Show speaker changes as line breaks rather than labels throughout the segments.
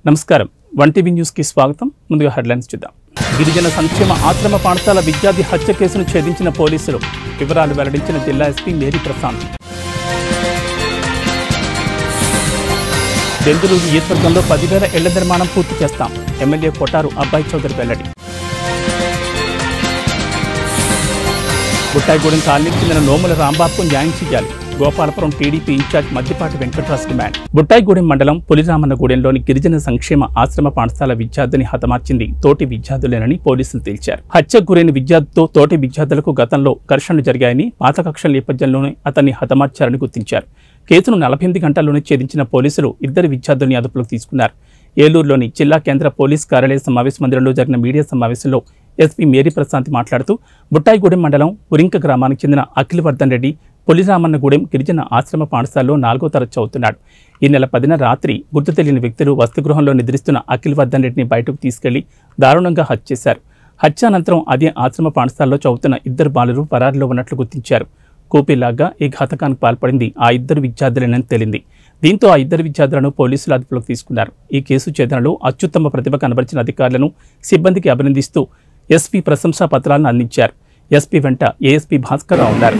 నమస్కారం one TV న్యూస్కి స్వాగతం ముందుగా హెడ్లైన్స్ చూద్దాం గిరిజన సంక్షేమ ఆశ్రమ పాఠశాల విద్యార్థి హత్య కేసును ఛేదించిన పోలీసులు వివరాలు వెల్లడించిన జిల్లా ఎస్పీ మేరీ ప్రశాంత్ బెంగళూరు నియోజకవర్గంలో పదివేల ఇళ్ల నిర్మాణం పూర్తి చేస్తాం ఎమ్మెల్యే కొటారు అబ్బాయి చౌదరి వెల్లడి బుట్టాయిగూడెం కాలనీకి చెందిన నోముల రాంబాబుకు న్యాయం చేయాలి Gopalapuram TDP incharge Maddipati Venkataraj demand Buttaigudem మండలం పులిరామన్నగూడెంలోని గిరిజన సంక్షేమ ఆశ్రమ పాఠశాల విద్యార్థిని హతమార్చింది తోటి విద్యార్థులేనని పోలీసులు తేల్చారు హత్యకు గురైన విద్యార్థితో తోటి విద్యార్థులకు గతంలో ఘర్షణలు జరిగాయని పాత కక్షల నేపథ్యంలోనే అతన్ని హతమార్చారని గుర్తించారు కేసును నలభై ఎనిమిది గంటల్లోనే ఛేదించిన పోలీసులు ఇద్దరు విద్యార్థుల్ని అదుపులోకి తీసుకున్నారు ఏలూరులోని జిల్లా కేంద్ర పోలీస్ కార్యాలయ సమావేశ మందిరంలో జరిగిన మీడియా సమావేశంలో ఎస్పీ మేరీ ప్రశాంత్ మాట్లాడుతూ బుట్టాయిగూడెం మండలం ఉరింక గ్రామానికి చెందిన అఖిలవర్ధన్ రెడ్డి పులిరామన్నగూడెం గిరిజన ఆశ్రమ పాఠశాలలో నాలుగో తరగతి చదువుతున్నాడు ఈ నెల పదిన రాత్రి గుర్తు తెలియని వ్యక్తులు వసతిగృహంలో నిద్రిస్తున్న అఖిలవర్ధన్ రెడ్డిని బయటకు తీసుకెళ్లి దారుణంగా హత్య చేశారు హత్య అనంతరం అదే ఆశ్రమ పాఠశాలలో చదువుతున్న ఇద్దరు బాలురు పరారిలో ఉన్నట్లు గుర్తించారు కూపీలాగా ఈ ఘాతకానికి పాల్పడింది ఆ ఇద్దరు విద్యార్థులేనని తేలింది దీంతో ఆ ఇద్దరు విద్యార్థులను పోలీసులు అదుపులోకి తీసుకున్నారు ఈ కేసు ఛేదనలో అత్యుత్తమ ప్రతిభ కనబరిచిన అధికారులను సిబ్బందికి అభినందిస్తూ ఎస్పీ ప్రశంసా పత్రాలను అందించారు ఎస్పీ వెంట ఏఎస్పీ భాస్కర్ రావు ఉన్నారు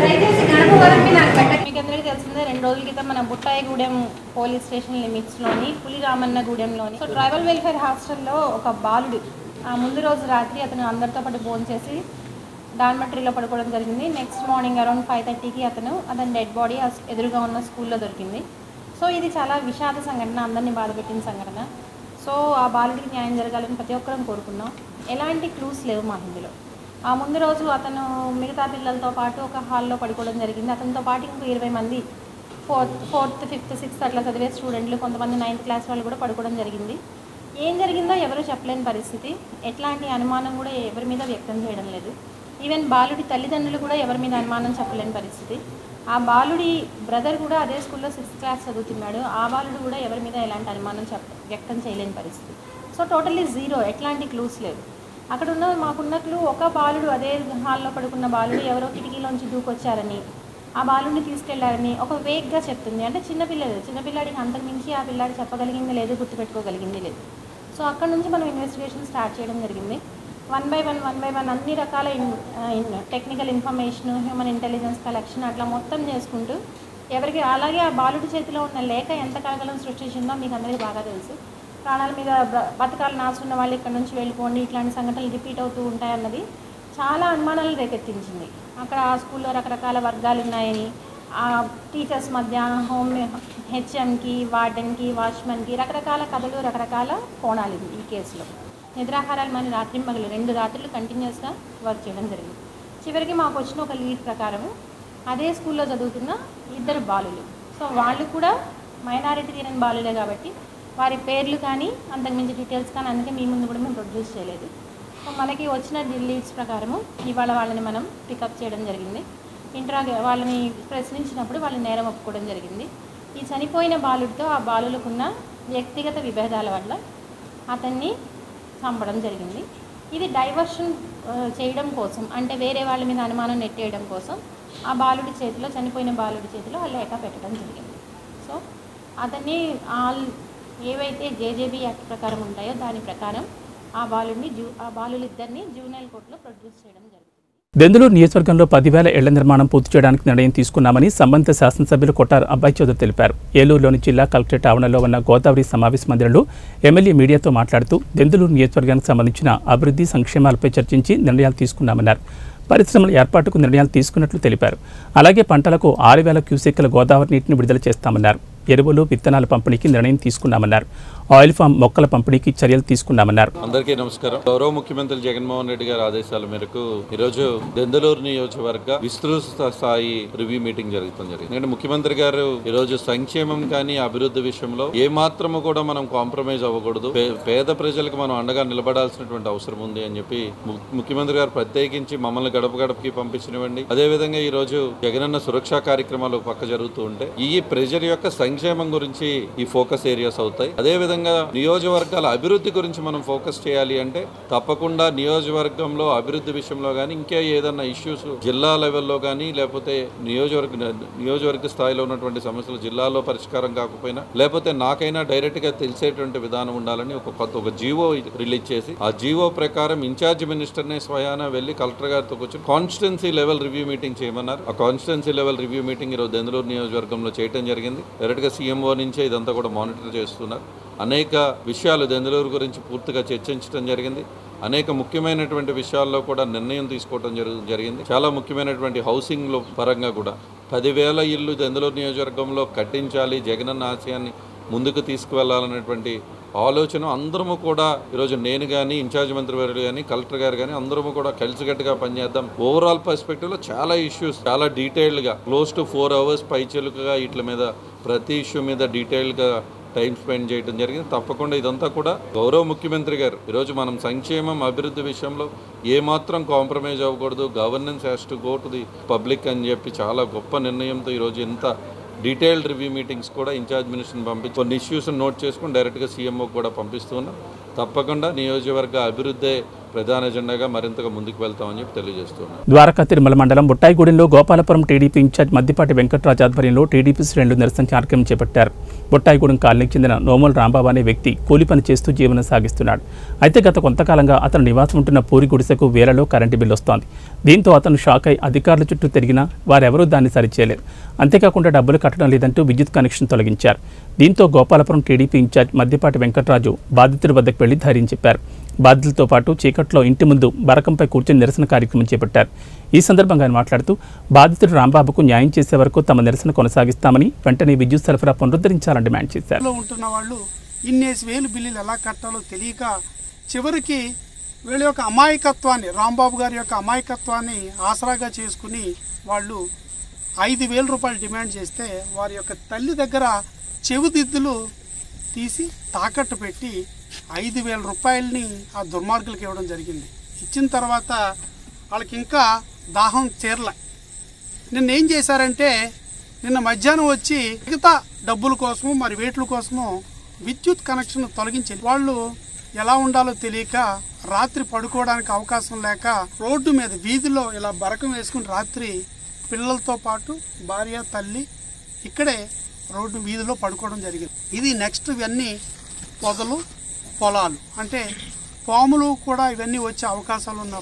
మీకు అందరికీ తెలిసిందే రెండు రోజుల క్రితం మన బుట్టాయిగూడెం పోలీస్ స్టేషన్ లిమిట్స్లోని పులిరామన్నగూడెంలోని సో ట్రైబల్ వెల్ఫేర్ హాస్టల్లో ఒక బాలుడు ఆ ముందు రోజు రాత్రి అతను అందరితో పాటు భోజనం చేసి డార్మటరీలో పడుకోవడం జరిగింది నెక్స్ట్ మార్నింగ్ అరౌండ్ ఫైవ్ థర్టీకి అతను అతని డెడ్ బాడీ ఆ ఎదురుగా ఉన్న స్కూల్లో దొరికింది సో ఇది చాలా విషాద సంఘటన అందరినీ బాధపెట్టిన సంఘటన సో ఆ బాలుడికి న్యాయం జరగాలని ప్రతి ఒక్కరం కోరుకున్నాం ఎలాంటి క్లూస్ లేవు మా ఇందులో ఆ ముందు రోజు అతను మిగతా పిల్లలతో పాటు ఒక హాల్లో పడుకోవడం జరిగింది అతనితో పాటు ఇంకో ఇరవై మంది ఫోర్త్ ఫోర్త్ ఫిఫ్త్ సిక్స్త్ అట్లా చదివే స్టూడెంట్లు కొంతమంది నైన్త్ క్లాస్ వాళ్ళు కూడా పడుకోవడం జరిగింది ఏం జరిగిందో ఎవరు చెప్పలేని పరిస్థితి ఎట్లాంటి అనుమానం కూడా ఎవరి మీద వ్యక్తం చేయడం లేదు ఈవెన్ బాలుడి తల్లిదండ్రులు కూడా ఎవరి మీద అనుమానం చెప్పలేని పరిస్థితి ఆ బాలుడి బ్రదర్ కూడా అదే స్కూల్లో సిక్స్త్ క్లాస్ చదువుతున్నాడు ఆ బాలుడు కూడా ఎవరి మీద ఎలాంటి అనుమానం చెప్ వ్యక్తం చేయలేని పరిస్థితి సో టోటల్లీ జీరో ఎట్లాంటి క్లూస్ లేవు అక్కడ ఉన్న మాకున్నట్లు ఒక బాలుడు అదే హాల్లో పడుకున్న బాలుడు ఎవరో కిటికీలోంచి దూకొచ్చారని ఆ బాలుడిని తీసుకెళ్లారని ఒక వేగ్గా చెప్తుంది అంటే చిన్నపిల్లలు చిన్నపిల్లాడికి అంతకు మించి ఆ పిల్లాడు చెప్పగలిగింది లేదు గుర్తుపెట్టుకోగలిగింది లేదు సో అక్కడ నుంచి మనం ఇన్వెస్టిగేషన్ స్టార్ట్ చేయడం జరిగింది one by one one by one అన్ని రకాల technical information human intelligence collection అట్లా మొత్తం చేసుకుంటూ ఎవరికి అలాగే ఆ బాలుడి చేతిలో ఉన్న లేఖ ఎంత కలకలం సృష్టించిందో మీకు అందరికీ బాగా తెలుసు ప్రాణాల మీద బ్ర- బతకాలని ఆశ ఉన్న వాళ్ళు ఇక్కడ నుంచి వెళ్ళిపోండి ఇట్లాంటి సంఘటనలు రిపీట్ అవుతూ ఉంటాయన్నది చాలా అనుమానాలు రేకెత్తించింది అక్కడ ఆ స్కూల్లో రకరకాల వర్గాలు ఉన్నాయని ఆ టీచర్స్ మధ్య హోమ్ హెచ్ఎంకి వార్డెన్కి వాచ్మెన్కి రకరకాల కథలు రకరకాల కోణాలు ఇవి ఈ కేసులో నిద్రాహారాలు మన రాత్రి మగలు రెండు రాత్రులు కంటిన్యూస్గా వర్క్ చేయడం జరిగింది చివరికి మాకు వచ్చిన ఒక లీడ్ ప్రకారం అదే స్కూల్లో చదువుతున్న ఇద్దరు బాలులు సో వాళ్ళు కూడా మైనారిటీ తీరని బాలులే కాబట్టి వారి పేర్లు కానీ అంతకుమించి డీటెయిల్స్ కానీ అందుకే మీ ముందు కూడా మేము ప్రొడ్యూస్ చేయలేదు సో మనకి వచ్చిన లీడ్స్ ప్రకారము ఇవాళ వాళ్ళని మనం పికప్ చేయడం జరిగింది ఇంట్రా వాళ్ళని ప్రశ్నించినప్పుడు వాళ్ళు నేరం ఒప్పుకోవడం జరిగింది ఈ చనిపోయిన బాలుడితో ఆ బాలులకున్న వ్యక్తిగత విభేదాల వల్ల అతన్ని చంపడం జరిగింది ఇది డైవర్షన్ ఆ, చేయడం కోసం అంటే వేరే వాళ్ళ మీద అనుమానం నెట్టేయడం కోసం ఆ బాలుడి చేతిలో చనిపోయిన బాలుడి చేతిలో ఆ లేఖ పెట్టడం జరిగింది సో అతన్ని ఆల్ ఏవైతే జేజేబీ యాక్ట్ ప్రకారం ఉంటాయో దాని ప్రకారం ఆ బాలుడిని జూ ఆ బాలులిద్దరిని జూనియల్ కోర్టులో ప్రొడ్యూస్ చేయడం జరిగింది
దెందులూరు నియోజకవర్గంలో పదివేల ఇళ్ల నిర్మాణం పూర్తి చేయడానికి నిర్ణయం తీసుకున్నామని సంబంధిత శాసనసభ్యులు కొట్టారు అబ్బాయి చౌదరి తెలిపారు ఏలూరులోని జిల్లా కలెక్టరేట్ ఆవరణలో ఉన్న గోదావరి సమావేశ మందిరంలో ఎమ్మెల్యే మీడియాతో మాట్లాడుతూ దెందులూరు నియోజకవర్గానికి సంబంధించిన అభివృద్ధి సంక్షేమాలపై చర్చించి నిర్ణయాలు తీసుకున్నామన్నారు పరిశ్రమల ఏర్పాటుకు నిర్ణయాలు తీసుకున్నట్లు తెలిపారు అలాగే పంటలకు ఆరు వేల క్యూసెక్కుల గోదావరి నీటిని విడుదల చేస్తామన్నారు ఎరువులు విత్తనాల పంపిణీకి నిర్ణయం తీసుకున్నామన్నారు ఆయిల్ ఫామ్ మొక్కల పంపిణీకి చర్యలు తీసుకున్నామన్నారు
అందరికీ నమస్కారం గౌరవ ముఖ్యమంత్రి జగన్మోహన్ రెడ్డి గారి ఆదేశాల మేరకు ఈరోజు దెందలూరు నియోజకవర్గ విస్తృత స్థాయి రివ్యూ మీటింగ్ జరుగుతుంది జరిగింది ఎందుకంటే ముఖ్యమంత్రి గారు ఈరోజు సంక్షేమం కానీ అభివృద్ధి విషయంలో ఏ మాత్రము కూడా మనం కాంప్రమైజ్ అవ్వకూడదు పే- పేద ప్రజలకు మనం అండగా నిలబడాల్సినటువంటి అవసరం ఉంది అని చెప్పి ము- ముఖ్యమంత్రి గారు ప్రత్యేకించి మమ్మల్ని గడప గడపకి పంపించనివ్వండి అదేవిధంగా ఈ రోజు జగనన్న సురక్షా కార్యక్రమాలు ఒక పక్క జరుగుతూ ఉంటే ఈ ప్రజల యొక్క సంక్షేమం గురించి ఈ ఫోకస్ ఏరియాస్ అవుతాయి అదేవిధంగా ప్రధానంగా నియోజకవర్గాల అభివృద్ధి గురించి మనం ఫోకస్ చేయాలి అంటే తప్పకుండా నియోజకవర్గంలో అభివృద్ధి విషయంలో కానీ ఇంకా ఏదన్నా ఇష్యూస్ జిల్లా లెవెల్లో కానీ లేకపోతే నియోజకవర్గ నియోజకవర్గ స్థాయిలో ఉన్నటువంటి సమస్యలు జిల్లాలో పరిష్కారం కాకపోయినా లేకపోతే నాకైనా డైరెక్ట్ గా తెలిసేటువంటి విధానం ఉండాలని ఒక కొత్త ఒక జీవో రిలీజ్ చేసి ఆ జీవో ప్రకారం ఇన్ఛార్జ్ మినిస్టర్నే స్వయాన వెళ్ళి కలెక్టర్ గారితో కూర్చొని కాన్స్టిట్యున్సీ లెవెల్ రివ్యూ మీటింగ్ చేయమన్నారు ఆ కాన్స్టిట్యున్సీ లెవెల్ రివ్యూ మీటింగ్ ఈరోజు దెందులూరు నియోజకవర్గంలో చేయడం జరిగింది డైరెక్ట్ గా సీఎంఓ నుంచే ఇదంతా కూడా మానిటర్ చేస్తున్నారు అనేక విషయాలు దెందులూరు గురించి పూర్తిగా చర్చించడం జరిగింది అనేక ముఖ్యమైనటువంటి విషయాల్లో కూడా నిర్ణయం తీసుకోవడం జరుగు జరిగింది చాలా ముఖ్యమైనటువంటి హౌసింగ్లో పరంగా కూడా పదివేల ఇల్లు దెందులూరు నియోజకవర్గంలో కట్టించాలి జగనన్న ఆశయాన్ని ముందుకు తీసుకువెళ్ళాలనేటువంటి ఆలోచన అందరము కూడా ఈరోజు నేను కానీ ఇన్ఛార్జ్ మంత్రివర్యులు కానీ కలెక్టర్ గారు కానీ అందరము కూడా కలిసికట్టుగా పనిచేద్దాం ఓవరాల్ పర్స్పెక్టివ్లో చాలా ఇష్యూస్ చాలా డీటెయిల్డ్గా క్లోజ్ టు ఫోర్ అవర్స్ పైచెలుకగా వీటి మీద ప్రతి ఇష్యూ మీద డీటెయిల్గా టైం స్పెండ్ చేయడం జరిగింది తప్పకుండా ఇదంతా కూడా గౌరవ ముఖ్యమంత్రి గారు ఈరోజు మనం సంక్షేమం అభివృద్ధి విషయంలో ఏమాత్రం కాంప్రమైజ్ అవ్వకూడదు governance has to go to the public అని చెప్పి చాలా గొప్ప నిర్ణయంతో ఈరోజు ఇంత డీటెయిల్డ్ రివ్యూ మీటింగ్స్ కూడా ఇన్ఛార్జ్ మినిస్టర్ని పంపించి కొన్ని ఇష్యూస్ నోట్ చేసుకుని డైరెక్ట్గా సీఎంఓ కూడా పంపిస్తున్నాం తప్పకుండా నియోజకవర్గ అభివృద్ధే ప్రధాన ఎజెండాగా మరింతగా ముందుకు వెళ్తామని చెప్పి తెలియజేస్తున్నాం
ద్వారకా తిరుమల మండలం బుట్టాయిగూడెంలో గోపాలపురం టీడీపీ ఇన్ఛార్జ్ మద్దిపాటి వెంకట్రాజ్ ఆధ్వర్యంలో టీడీపీ శ్రేణులు నిరసన కార్యక్రమం చేపట్టారు బుట్టాయిగూడెం కాలనీకి చెందిన నోమల్ రాంబాబు అనే వ్యక్తి కూలి పని చేస్తూ జీవనం సాగిస్తున్నాడు అయితే గత కొంతకాలంగా అతను నివాసం ఉంటున్న పూరి గుడిసెకు వేలలో కరెంటు బిల్లు వస్తోంది దీంతో అతను షాక్ అయి అధికారుల చుట్టూ తిరిగినా వారెవరూ దాన్ని సరిచేయలేరు అంతేకాకుండా డబ్బులు కట్టడం లేదంటూ విద్యుత్ కనెక్షన్ తొలగించారు దీంతో గోపాలపురం టీడీపీ ఇన్ఛార్జ్ మద్దిపాటి వెంకట్రాజు బాధితుడి వద్దకు వెళ్లి ధైర్యం చెప్పారు బాధితులతో పాటు చీకట్లో ఇంటి ముందు బరకంపై కూర్చొని నిరసన కార్యక్రమం చేపట్టారు ఈ సందర్భంగా ఆయన మాట్లాడుతూ బాధితుడు రాంబాబుకు న్యాయం చేసే వరకు తమ నిరసన కొనసాగిస్తామని వెంటనే విద్యుత్ సరఫరా పునరుద్ధరించాలని డిమాండ్ చేశారు
లో ఉంటున్న వాళ్ళు ఇన్నేసి వేలు బిల్లులు ఎలా కట్టాలో తెలియక చివరికి వీళ్ళ యొక్క అమాయకత్వాన్ని రాంబాబు గారి యొక్క అమాయకత్వాన్ని ఆసరాగా చేసుకుని వాళ్ళు ఐదు వేల రూపాయలు డిమాండ్ చేస్తే వారి యొక్క తల్లి దగ్గర చెవిదిద్దులు తీసి తాకట్టు పెట్టి ఐదు వేల రూపాయలని ఆ దుర్మార్గులకు ఇవ్వడం జరిగింది ఇచ్చిన తర్వాత వాళ్ళకి ఇంకా దాహం తీరలే నిన్న ఏం చేశారంటే నిన్న మధ్యాహ్నం వచ్చి మిగతా డబ్బుల కోసము మరి వేట్ల కోసము విద్యుత్ కనెక్షన్ తొలగించి వాళ్ళు ఎలా ఉండాలో తెలియక రాత్రి పడుకోవడానికి అవకాశం లేక రోడ్డు మీద వీధిలో ఇలా బరకం వేసుకుని రాత్రి పిల్లలతో పాటు భార్య తల్లి ఇక్కడే రోడ్డు వీధిలో పడుకోవడం జరిగింది ఇది నెక్స్ట్ ఇవన్నీ పొదలు పొలాలు అంటే పాములు కూడా ఇవన్నీ వచ్చే అవకాశాలు ఉన్న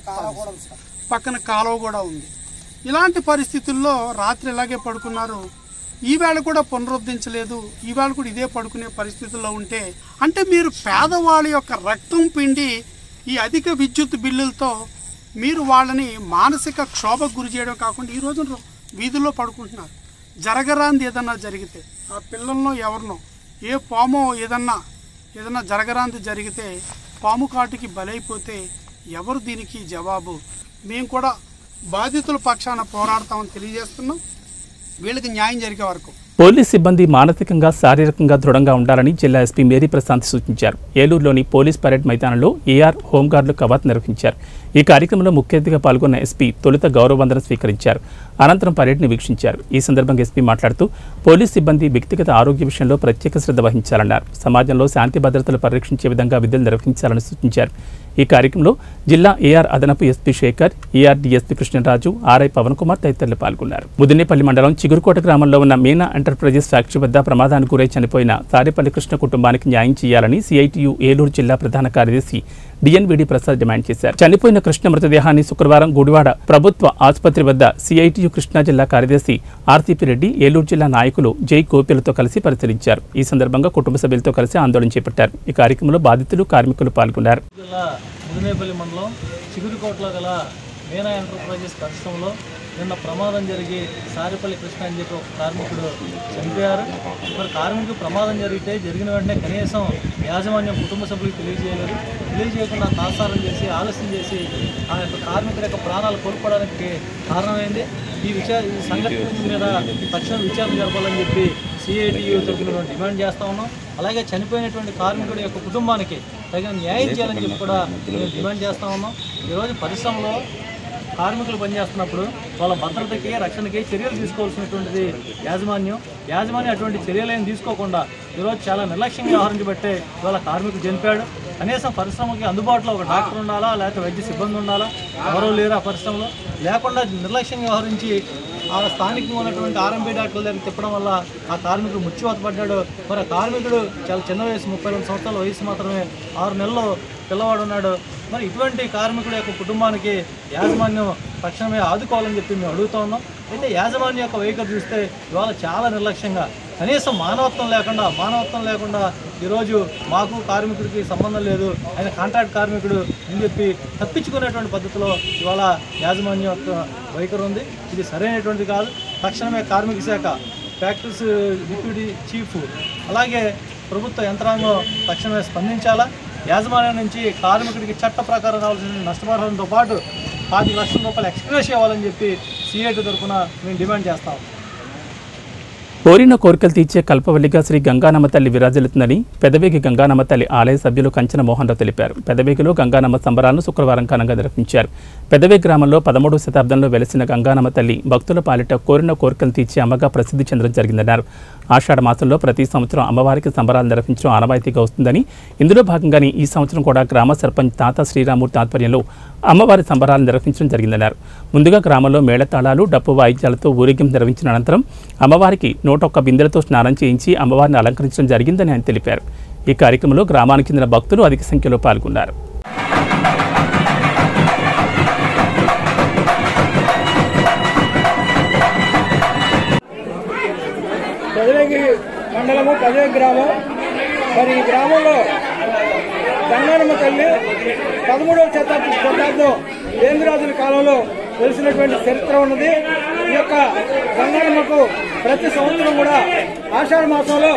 పక్కన కాలువ కూడా ఉంది ఇలాంటి పరిస్థితుల్లో రాత్రి ఇలాగే పడుకున్నారు ఈవేళ కూడా పునరుద్ధరించలేదు ఈవేళ కూడా ఇదే పడుకునే పరిస్థితుల్లో ఉంటే అంటే మీరు పేదవాళ్ళ యొక్క రక్తం పిండి ఈ అధిక విద్యుత్ బిల్లులతో మీరు వాళ్ళని మానసిక క్షోభకు గురి చేయడం కాకుండా ఈ రోజు వీధుల్లో పడుకుంటున్నారు జరగరాంది ఏదన్నా జరిగితే ఆ పిల్లల్లో ఎవరినో ఏ పామో ఏదన్నా ఏదన్నా జరగరాంది జరిగితే పాము కాటుకి బలైపోతే ఎవరు దీనికి జవాబు మేము కూడా బాధితుల పక్షాన పోరాడతామని తెలియజేస్తున్నాం వీళ్ళకి న్యాయం జరిగే వరకు
పోలీస్ సిబ్బంది మానసికంగా శారీరకంగా దృఢంగా ఉండాలని జిల్లా ఎస్పీ మేరీ ప్రశాంత్ సూచించారు ఏలూరులోని పోలీస్ పరేడ్ మైదానంలో ఏఆర్ హోంగార్డులు కవాత్ నిర్వహించారు ఈ కార్యక్రమంలో ముఖ్య అతిథిగా పాల్గొన్న ఎస్పీ తొలుత గౌరవ వందనం స్వీకరించారు అనంతరం పరేడ్ని వీక్షించారు ఈ సందర్భంగా ఎస్పీ మాట్లాడుతూ పోలీస్ సిబ్బంది వ్యక్తిగత ఆరోగ్య విషయంలో ప్రత్యేక శ్రద్ధ వహించాలన్నారు సమాజంలో శాంతి భద్రతలు పరిరక్షించే విధంగా విధులు నిర్వహించాలని సూచించారు ఈ కార్యక్రమంలో జిల్లా ఏఆర్ అదనపు SP Shekar AR DSP Krishnaraju RI Pavan Kumar తదితరులు పాల్గొన్నారు ముదినేపల్లి మండలం చిగురుకోట గ్రామంలో ఉన్న మీనా ఎంటర్ప్రైజెస్ ఫ్యాక్టరీ వద్ద ప్రమాదానికి గురై చనిపోయిన తారేపల్లి కృష్ణ కుటుంబానికి న్యాయం చేయాలని సిఐటియు ఏలూరు జిల్లా ప్రధాన కార్యదర్శి డిఎన్విడి ప్రసాద్ డిమాండ్ చేశారు చనిపోయిన కృష్ణ మృతదేహాన్ని శుక్రవారం గుడివాడ ప్రభుత్వ ఆసుపత్రి వద్ద సిఐటియు కృష్ణా జిల్లా కార్యదర్శి ఆర్సీపీ రెడ్డి ఏలూరు జిల్లా నాయకులు జై గోపిలతో కలిసి పరిశీలించారు ఈ సందర్భంగా కుటుంబ సభ్యులతో కలిసి ఆందోళన చేపట్టారు ఈ కార్యక్రమంలో బాధితులు కార్మికులు పాల్గొన్నారు
జిల్లా ముదినేపల్లి మండలం చిగురుకోటలో గల మీనా ఎంటర్ప్రైజెస్ పరిశ్రమలో నిన్న ప్రమాదం జరిగి సారిపల్లి కృష్ణ అని చెప్పి ఒక కార్మికుడు చనిపోయారు మరి కార్మికుడు ప్రమాదం జరిగితే జరిగిన వెంటనే కనీసం యాజమాన్యం కుటుంబ సభ్యులకు తెలియజేయలేదు తెలియజేయకుండా తాత్సారం చేసి ఆలస్యం చేసి ఆ యొక్క కార్మికుల యొక్క ప్రాణాలు కోల్పోవడానికి కారణమైంది ఈ విషయ ఈ సంఘటన మీద తక్షణ విచారణ జరపాలని చెప్పి సిఐటియు తరఫున డిమాండ్ చేస్తా ఉన్నాం అలాగే చనిపోయినటువంటి కార్మికుడి యొక్క కుటుంబానికి తగిన న్యాయం చేయాలని చెప్పి కూడా మేము డిమాండ్ చేస్తా ఉన్నాం ఈరోజు పరిశ్రమలో కార్మికులు పనిచేస్తున్నప్పుడు వాళ్ళ భద్రతకి రక్షణకి చర్యలు తీసుకోవాల్సినటువంటిది యాజమాన్యం యాజమాన్యం అటువంటి చర్యలు ఏం తీసుకోకుండా ఈరోజు చాలా నిర్లక్ష్యంగా వ్యవహరించబట్టే ఇవాళ కార్మికుడు చనిపోయాడు కనీసం పరిశ్రమకి అందుబాటులో ఒక డాక్టర్ ఉండాలా లేకపోతే వైద్య సిబ్బంది ఉండాలా ఎవరో లేరు ఆ పరిశ్రమలో లేకుండా నిర్లక్ష్యంగా వ్యవహరించి ఆ స్థానికంగా ఉన్నటువంటి ఆర్ఎంపీ డాక్టర్ల దగ్గర తిప్పడం వల్ల ఆ కార్మికుడు మృత్యువాత పడ్డాడు మరి ఆ కార్మికుడు చాలా చిన్న వయసు ముప్పై రెండు సంవత్సరాల వయసు మాత్రమే ఆరు నెలలు పిల్లవాడు ఉన్నాడు మరి ఇటువంటి కార్మికుడి యొక్క కుటుంబానికి యాజమాన్యం తక్షణమే ఆదుకోవాలని చెప్పి మేము అడుగుతా ఉన్నాం అయితే యాజమాన్యం యొక్క వైఖరి చూస్తే ఇవాళ చాలా నిర్లక్ష్యంగా కనీసం మానవత్వం లేకుండా మానవత్వం లేకుండా ఈరోజు మాకు కార్మికుడికి సంబంధం లేదు ఆయన కాంట్రాక్ట్ కార్మికుడు అని చెప్పి తప్పించుకునేటువంటి పద్ధతిలో ఇవాళ యాజమాన్యం యొక్క వైఖరి ఉంది ఇది సరైనటువంటిది కాదు తక్షణమే కార్మిక శాఖ ఫ్యాక్టరీస్ డిప్యూటీ చీఫ్ అలాగే ప్రభుత్వ యంత్రాంగం తక్షణమే స్పందించాలా యాజమాన్యం నుంచి కార్మికుడికి చట్ట ప్రకారం రావాల్సిన నష్టపరిహారంతో పాటు పాతి లక్షల రూపాయలు ఎక్స్ప్రెస్ ఇవ్వాలని చెప్పి సిఐటి తరఫున మేము డిమాండ్ చేస్తాం
కోరిన కోరికలు తీర్చే కల్పవల్లిగా శ్రీ గంగానమ్మ తల్లి విరాజిల్లుతుందని పెదవేగి గంగానమ్మ తల్లి ఆలయ సభ్యులు కంచన మోహన్ రావు తెలిపారు పెదవేగిలో గంగానమ్మ సంబరాలను శుక్రవారం ఘనంగా నిర్వహించారు పెదవేగి గ్రామంలో పదమూడవ శతాబ్దంలో వెలిసిన గంగానమ్మ తల్లి భక్తుల పాలిట కోరిన కోరికలు తీర్చే అమ్మగా ప్రసిద్ధి చెందడం జరిగిందన్నారు ఆషాఢ మాసంలో ప్రతి సంవత్సరం అమ్మవారికి సంబరాలు నిర్వహించడం ఆనవాయితీగా వస్తుందని ఇందులో భాగంగానే ఈ సంవత్సరం కూడా గ్రామ సర్పంచ్ తాత శ్రీరామూర్తి ఆధ్వర్యంలో అమ్మవారి సంబరాలు నిర్వహించడం జరిగిందన్నారు ముందుగా గ్రామంలో మేళతాళాలు డప్పు వాయిద్యాలతో ఊరేగింపు నిర్వహించిన అనంతరం అమ్మవారికి నూట ఒక్క బిందెలతో స్నానం చేయించి అమ్మవారిని అలంకరించడం జరిగిందని ఆయన తెలిపారు ఈ కార్యక్రమంలో గ్రామానికి చెందిన భక్తులు అధిక సంఖ్యలో పాల్గొన్నారు
పెదవేగి మండలము పెదవేగి గ్రామం మరి ఈ గ్రామంలో గంగానమ్మ తల్లి పదమూడవ శతాబ్దం శతాబ్దం వేంద్రాజుల కాలంలో వెలిసినటువంటి చరిత్ర ఉన్నది ఈ యొక్క గంగానమ్మకు ప్రతి సంవత్సరం కూడా ఆషాఢ మాసంలో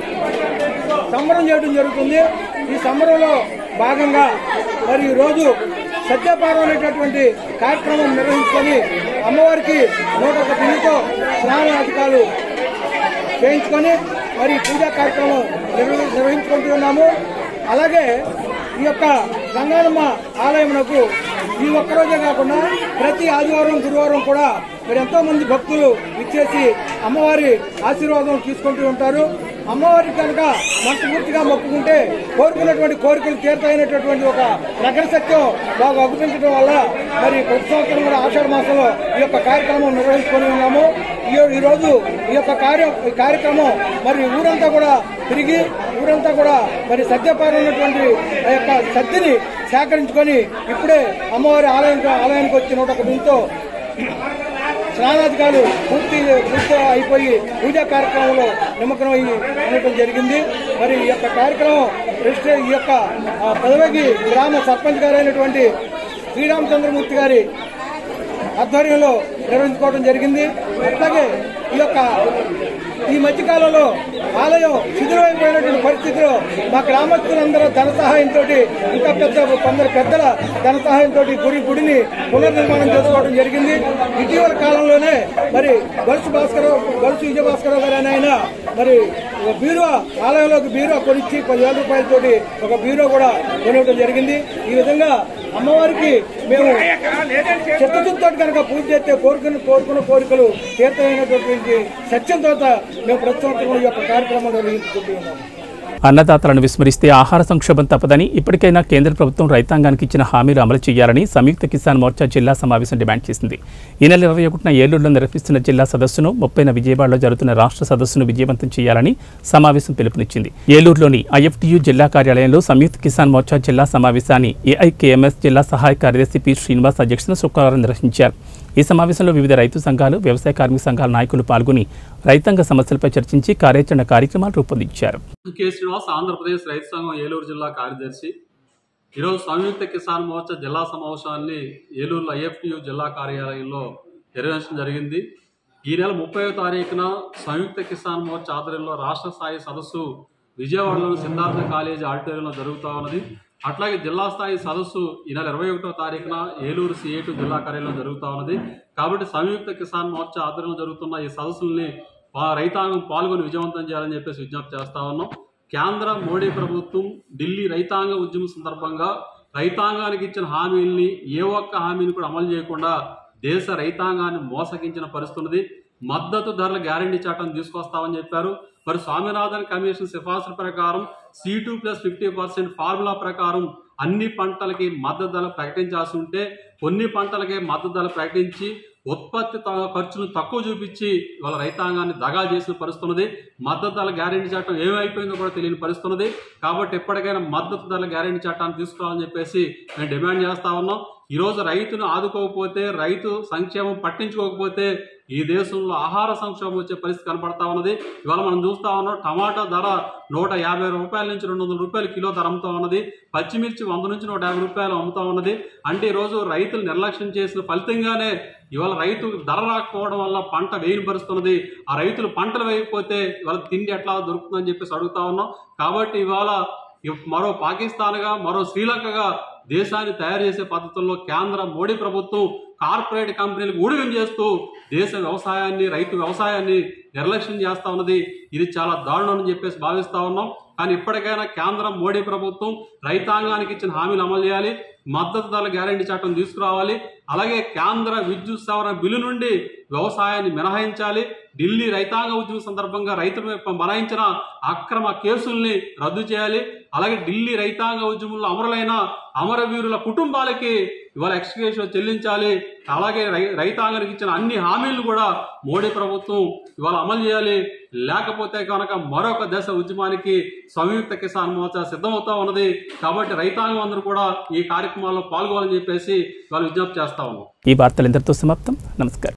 సంబరం చేయడం జరుగుతుంది ఈ సంబరంలో భాగంగా మరి ఈ రోజు సత్యపారం అనేటటువంటి కార్యక్రమం నిర్వహించుకొని అమ్మవారికి నూట ఒక పిల్లితో స్నానాధికారులు చేయించుకొని మరి పూజా కార్యక్రమం నిర్వ- నిర్వహించుకుంటున్నాము అలాగే ఈ యొక్క గంగానమ్మ ఆలయమునకు ఈ ఒక్కరోజే కాకుండా ప్రతి ఆదివారం గురువారం కూడా మరి ఎంతో మంది భక్తులు ఇచ్చేసి అమ్మవారి ఆశీర్వాదం తీసుకుంటూ ఉంటారు అమ్మవారికి కనుక మనస్ఫూర్తిగా మొక్కుకుంటే కోరుకున్నటువంటి కోరికలు తీర్థమైనటువంటి ఒక నగర సత్యం బాగా అగుపించడం వల్ల మరి ప్రతి సంవత్సరం కూడా ఆషాఢ మాసంలో ఈ యొక్క కార్యక్రమం నిర్వహించుకొని ఉన్నాము ఈ- ఈ రోజు ఈ యొక్క కార్యం ఈ కార్యక్రమం మరి ఊరంతా కూడా తిరిగి ఊరంతా కూడా మరి సత్యపారం ఉన్నటువంటి ఆ యొక్క సత్తిని సేకరించుకొని ఇప్పుడే అమ్మవారి ఆలయం ఆలయానికి వచ్చి నూట ఒక బిందుతో స్నానాధికారులు పూర్తి పూర్తి అయిపోయి పూజా కార్యక్రమంలో నిమగ్నం అయ్యి ఉండటం జరిగింది మరి ఈ యొక్క కార్యక్రమం రెజిస్టర్ ఈ యొక్క ఆ, పెదవగి గ్రామ సర్పంచ్ గారైనటువంటి శ్రీరామచంద్రమూర్తి గారి ఆధ్వర్యంలో నిర్వహించుకోవడం జరిగింది అట్లాగే ఈ యొక్క ఈ మధ్యకాలంలో ఆలయం శిథిలమైపోయినటువంటి పరిస్థితిలో మా గ్రామస్తులందరూ ధన సహాయంతో ఇంకా పెద్ద కొందరు పెద్దల ధన సహాయంతో గుడి గుడిని పునర్నిర్మాణం చేసుకోవడం జరిగింది ఇటీవల కాలంలోనే మరి గొలుసు భాస్కరరావు గొలుసు విజయ భాస్కరరావు గారు అని ఆయన మరి ఒక బీరువా ఆలయంలోకి బీరువా కొనిచ్చి పదివేల రూపాయలతోటి ఒక బీరువా కూడా కొనివ్వడం జరిగింది ఈ విధంగా అమ్మవారికి మేము చిత్తశుద్ధితో కనుక పూజ చేస్తే కోరుకున్న కోరుకున్న కోరికలు తీర్థమైనటువంటి సత్యం తర్వాత మేము ప్రతి సంవత్సరం ఈ యొక్క కార్యక్రమం నిర్వహించుకుంటూ ఉన్నాము
అన్నదాతలను విస్మరిస్తే ఆహార సంక్షోభం తప్పదని ఇప్పటికైనా కేంద్ర ప్రభుత్వం రైతాంగానికి ఇచ్చిన హామీలు అమలు చేయాలని సంయుక్త కిసాన్ మోర్చా జిల్లా సమావేశం డిమాండ్ చేసింది ఈ నెల ఇరవై ఒకటిన ఏలూరులో నిర్వహిస్తున్న జిల్లా సదస్సును ముప్పైన విజయవాడలో జరుగుతున్న రాష్ట్ర సదస్సును విజయవంతం చేయాలని సమావేశం పిలుపునిచ్చింది ఏలూరులోని ఐఎఫ్టియు జిల్లా కార్యాలయంలో సంయుక్త కిసాన్ మోర్చా జిల్లా సమావేశాన్ని ఏఐకేఎంఎస్ జిల్లా సహాయ కార్యదర్శి పి శ్రీనివాస్ అధ్యక్షతన శుక్రవారం నిర్వహించారు ఈ సమావేశంలో వివిధ రైతు సంఘాలు వ్యవసాయ కార్మిక సంఘాల నాయకులు పాల్గొని రైతాంగ సమస్యలపై చర్చించి కార్యాచరణ కార్యక్రమాలు రూపొందించారు
కె శ్రీనివాస్ ఆంధ్రప్రదేశ్ రైతు సంఘం ఏలూరు జిల్లా కార్యదర్శి ఈరోజు సంయుక్త కిసాన్ మోర్చా జిల్లా సమావేశాన్ని ఏలూరులో ఐఎఫ్టియు జిల్లా కార్యాలయంలో నిర్వహించడం జరిగింది ఈ నెల ముప్పై తారీఖున సంయుక్త కిసాన్ మోర్చా ఆధ్వర్యంలో రాష్ట్ర స్థాయి సదస్సు విజయవాడలోని సిద్ధార్థ కాలేజీ ఆడిటోరియంలో జరుగుతూ ఉన్నది అట్లాగే జిల్లా స్థాయి సదస్సు ఈ నెల ఇరవై ఒకటో తారీఖున ఏలూరు సిఐటు జిల్లా కార్యాలయంలో జరుగుతూ ఉన్నది కాబట్టి సంయుక్త కిసాన్ మోర్చా ఆధ్వర్యంలో జరుగుతున్న ఈ సదస్సుల్ని పా- రైతాంగం పాల్గొని విజయవంతం చేయాలని చెప్పేసి విజ్ఞప్తి చేస్తా ఉన్నాం కేంద్ర మోడీ ప్రభుత్వం ఢిల్లీ రైతాంగ ఉద్యమం సందర్భంగా రైతాంగానికి ఇచ్చిన హామీల్ని ఏ ఒక్క హామీని కూడా అమలు చేయకుండా దేశ రైతాంగాన్ని మోసగించిన పరిస్థితి ఉన్నది మద్దతు ధరల గ్యారంటీ చట్టం తీసుకొస్తామని చెప్పారు మరి స్వామినాథన్ కమిషన్ సిఫార్సుల ప్రకారం C two plus fifty percent formula ప్రకారం అన్ని పంటలకి మద్దతు ధర ప్రకటించాల్సి ఉంటే కొన్ని పంటలకే మద్దతు ధర ప్రకటించి ఉత్పత్తి త- ఖర్చును తక్కువ చూపించి వాళ్ళ రైతాంగాన్ని దగా చేసిన పరిస్థితున్నది మద్దతు ధరల గ్యారెంటీ చట్టం ఏమైపోయిందో కూడా తెలియని పరిస్థితున్నది కాబట్టి ఎప్పటికైనా మద్దతు ధరల గ్యారెంటీ చట్టాన్ని తీసుకురావాలని చెప్పేసి మేము డిమాండ్ చేస్తా ఉన్నాం ఈ రోజు రైతును ఆదుకోకపోతే రైతు సంక్షేమం పట్టించుకోకపోతే ఈ దేశంలో ఆహార సంక్షోభం వచ్చే పరిస్థితి కనబడతా ఉన్నది ఇవాళ మనం చూస్తా ఉన్నాం టమాటా ధర నూట యాభై రూపాయల నుంచి రెండు వందల రూపాయలు కిలో ధర అమ్ముతా ఉన్నది పచ్చిమిర్చి వంద నుంచి నూట యాభై రూపాయలు అమ్ముతా ఉన్నది అంటే ఈ రోజు రైతులు నిర్లక్ష్యం చేసిన ఫలితంగానే ఇవాళ రైతు ధర రాకపోవడం వల్ల పంట వేయని పరుస్తున్నది ఆ రైతులు పంటలు వేయకపోతే ఇవాళ తిండి ఎట్లా దొరుకుతుందని చెప్పేసి అడుగుతా ఉన్నాం కాబట్టి ఇవాళ ఇవ్- మరో పాకిస్తాన్గా మరో శ్రీలంకగా దేశాన్ని తయారు చేసే పద్ధతుల్లో కేంద్ర మోడీ ప్రభుత్వం కార్పొరేట్ కంపెనీలకు ఊడిగం చేస్తూ దేశ వ్యవసాయాన్ని రైతు వ్యవసాయాన్ని నిర్లక్ష్యం చేస్తా ఉన్నది ఇది చాలా దారుణం అని చెప్పేసి భావిస్తా ఉన్నాం కానీ ఇప్పటికైనా కేంద్రం మోడీ ప్రభుత్వం రైతాంగానికి ఇచ్చిన హామీలు అమలు చేయాలి మద్దతు ధరల గ్యారంటీ చట్టం తీసుకురావాలి అలాగే కేంద్ర విద్యుత్ సవరణ బిల్లు నుండి వ్యవసాయాన్ని మినహాయించాలి ఢిల్లీ రైతాంగ ఉద్యమం సందర్భంగా రైతుల వైపు బనాయించిన అక్రమ కేసుల్ని రద్దు చేయాలి అలాగే ఢిల్లీ రైతాంగ ఉద్యమంలో అమరులైన అమరవీరుల కుటుంబాలకి ఇవాళ ఎక్స్గ్రేషన్ చెల్లించాలి అలాగే రై రైతాంగానికి ఇచ్చిన అన్ని హామీలను కూడా మోడీ ప్రభుత్వం ఇవాళ అమలు చేయాలి లేకపోతే కనుక మరొక దశ ఉద్యమానికి సంయుక్త కిసాన్ మోర్చా సిద్ధమవుతా ఉన్నది కాబట్టి రైతాంగం అందరూ కూడా ఈ కార్యక్రమాల్లో పాల్గొనాలని చెప్పేసి వాళ్ళు విజ్ఞప్తి చేస్తా ఉన్నాం
ఈ వార్తలు ఇంతటితో సమాప్తం నమస్కారం